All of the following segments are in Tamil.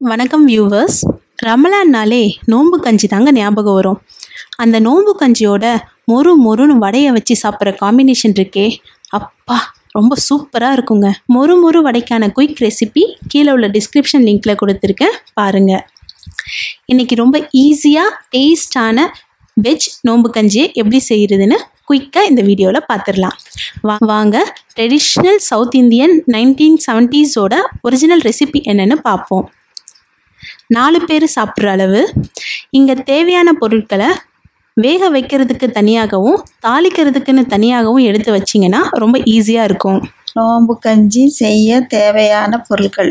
வணக்கம் வியூவர்ஸ் ரமலான்னாலே நோன்பு கஞ்சி தாங்க ஞாபகம் வரும் அந்த நோன்பு கஞ்சியோட மொறு மொறுன்னு வடையை வச்சு சாப்பிட்ற காம்பினேஷன் இருக்கே அப்பா ரொம்ப சூப்பராக இருக்குங்க மொறு மொறு வடைக்கான குயிக் ரெசிபி கீழே உள்ள டிஸ்கிரிப்ஷன் லிங்க்கில் கொடுத்துருக்கேன் பாருங்கள் இன்றைக்கி ரொம்ப ஈஸியாக டேஸ்டான வெஜ் நோன்பு கஞ்சியை எப்படி செய்கிறதுன்னு குயிக்காக இந்த வீடியோவில் பார்த்துடலாம் வா வாங்க ட்ரெடிஷ்னல் சவுத் இந்தியன் நைன்டீன் செவன்ட்டீஸோட ஒரிஜினல் ரெசிபி என்னென்னு பார்ப்போம் நாலு பேர் சாப்பிட்ற அளவு இங்கே தேவையான பொருட்களை வேக வைக்கிறதுக்கு தனியாகவும் தாளிக்கிறதுக்குன்னு தனியாகவும் எடுத்து வச்சிங்கன்னா ரொம்ப ஈஸியாக இருக்கும் நோம்பு கஞ்சி செய்ய தேவையான பொருட்கள்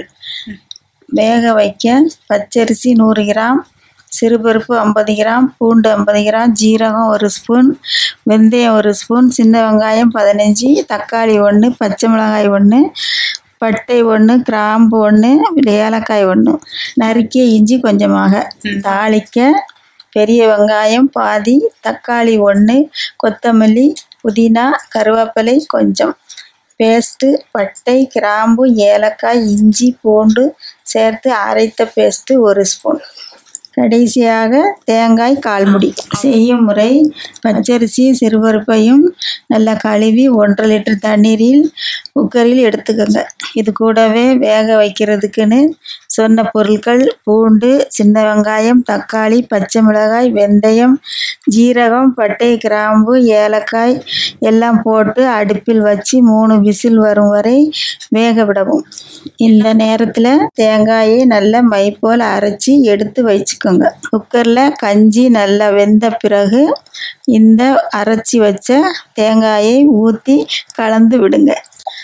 வேக வைக்க பச்சரிசி நூறு கிராம் சிறுபருப்பு ஐம்பது கிராம் பூண்டு ஐம்பது கிராம் ஜீரகம் ஒரு ஸ்பூன் வெந்தயம் ஒரு ஸ்பூன் சின்ன வெங்காயம் பதினஞ்சு தக்காளி ஒன்று பச்சை மிளகாய் ஒன்று பட்டை ஒன்று கிராம்பு ஒன்று ஏலக்காய் ஒன்று நறுக்கிய இஞ்சி கொஞ்சமாக தாளிக்க பெரிய வெங்காயம் பாதி தக்காளி ஒன்று கொத்தமல்லி புதினா கருவேப்பிலை கொஞ்சம் பேஸ்ட்டு பட்டை கிராம்பு ஏலக்காய் இஞ்சி பூண்டு சேர்த்து அரைத்த பேஸ்ட்டு ஒரு ஸ்பூன் கடைசியாக தேங்காய் கால்முடி செய்யும் முறை பச்சரிசி சிறுபருப்பையும் நல்லா கழுவி ஒன்றரை லிட்டர் தண்ணீரில் குக்கரில் எடுத்துக்கோங்க இது கூடவே வேக வைக்கிறதுக்குன்னு சொன்ன பொருட்கள் பூண்டு சின்ன வெங்காயம் தக்காளி பச்சை மிளகாய் வெந்தயம் ஜீரகம் பட்டை கிராம்பு ஏலக்காய் எல்லாம் போட்டு அடுப்பில் வச்சு மூணு விசில் வரும் வரை வேக விடவும் இந்த நேரத்தில் தேங்காயை நல்லா மை போல் அரைச்சி எடுத்து வச்சுக்கோங்க குக்கரில் கஞ்சி நல்லா வெந்த பிறகு இந்த அரைச்சி வச்ச தேங்காயை ஊற்றி கலந்து விடுங்க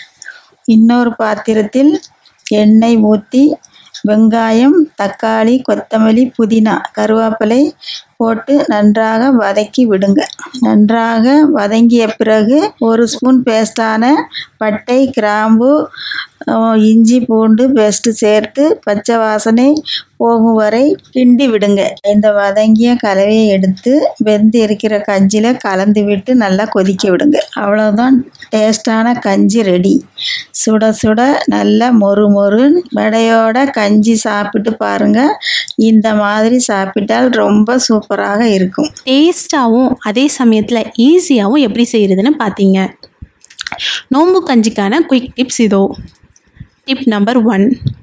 இன்னொரு பாத்திரத்தில் எண்ணெய் ஊற்றி வெங்காயம் தக்காளி கொத்தமல்லி புதினா கருவேப்பிலை போட்டு நன்றாக வதக்கி விடுங்க நன்றாக வதங்கிய பிறகு ஒரு ஸ்பூன் பேஸ்டான பட்டை கிராம்பு இஞ்சி பூண்டு பேஸ்ட்டு சேர்த்து பச்சை வாசனை போகும் வரை கிண்டி விடுங்க இந்த வதங்கிய கலவையை எடுத்து வெந்து இருக்கிற கஞ்சியில் கலந்து விட்டு நல்லா கொதிக்க விடுங்க அவ்வளோதான் டேஸ்டான கஞ்சி ரெடி சுட சுட நல்ல மொறு மொறு வடையோட கஞ்சி சாப்பிட்டு பாருங்கள் இந்த மாதிரி சாப்பிட்டால் ரொம்ப சூப்பராக இருக்கும் டேஸ்ட்டாகவும் அதே சமயத்தில் ஈஸியாகவும் எப்படி செய்கிறதுன்னு பார்த்தீங்க நோம்பு கஞ்சிக்கான குயிக் டிப்ஸ் இதோ டிப் நம்பர் ஒன்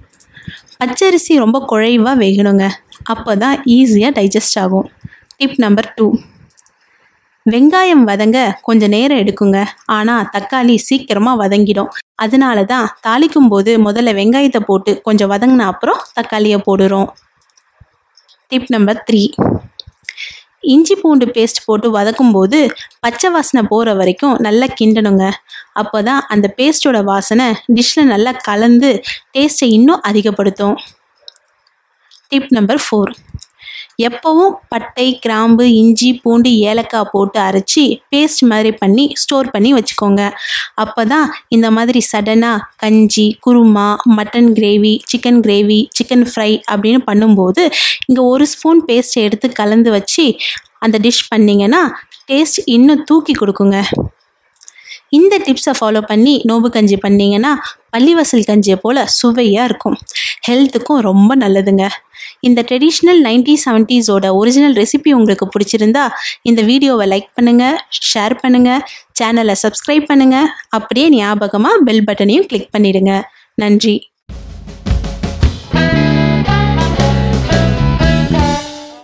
பச்சரிசி ரொம்ப குழைவாக வேகணுங்க அப்போ தான் ஈஸியாக டைஜஸ்ட் ஆகும் டிப் நம்பர் டூ வெங்காயம் வதங்க கொஞ்சம் நேரம் எடுக்குங்க ஆனால் தக்காளி சீக்கிரமாக வதங்கிடும் அதனால தான் தாளிக்கும் போது முதல்ல வெங்காயத்தை போட்டு கொஞ்சம் வதங்கின அப்புறம் தக்காளியை போடுறோம் டிப் நம்பர் த்ரீ இஞ்சி பூண்டு பேஸ்ட் போட்டு வதக்கும்போது பச்சை வாசனை போகிற வரைக்கும் நல்லா கிண்டணுங்க அப்போ தான் அந்த பேஸ்ட்டோட வாசனை டிஷ்ஷில் நல்லா கலந்து டேஸ்ட்டை இன்னும் அதிகப்படுத்தும் டிப் நம்பர் ஃபோர் எப்போவும் பட்டை கிராம்பு இஞ்சி பூண்டு ஏலக்காய் போட்டு அரைச்சி பேஸ்ட் மாதிரி பண்ணி ஸ்டோர் பண்ணி வச்சுக்கோங்க அப்போ தான் இந்த மாதிரி சடனாக கஞ்சி குருமா mutton gravy chicken gravy chicken fry அப்படின்னு பண்ணும்போது இங்கே ஒரு ஸ்பூன் பேஸ்ட்டை எடுத்து கலந்து வச்சு அந்த டிஷ் பண்ணிங்கன்னா டேஸ்ட் இன்னும் தூக்கி கொடுக்குங்க இந்த டிப்ஸை ஃபாலோ பண்ணி நோம்பு கஞ்சி பண்ணிங்கன்னா பள்ளிவாசல் கஞ்சியை போல் சுவையாக இருக்கும் ஹெல்த்துக்கும் ரொம்ப நல்லதுங்க இந்த ட்ரெடிஷ்னல் நைன்டி செவன்ட்டீஸோட ஒரிஜினல் ரெசிபி உங்களுக்கு பிடிச்சிருந்தா இந்த வீடியோவை லைக் பண்ணுங்கள் ஷேர் பண்ணுங்கள் சேனலை சப்ஸ்கிரைப் பண்ணுங்கள் அப்படியே ஞாபகமாக பெல் பட்டனையும் கிளிக் பண்ணிடுங்க நன்றி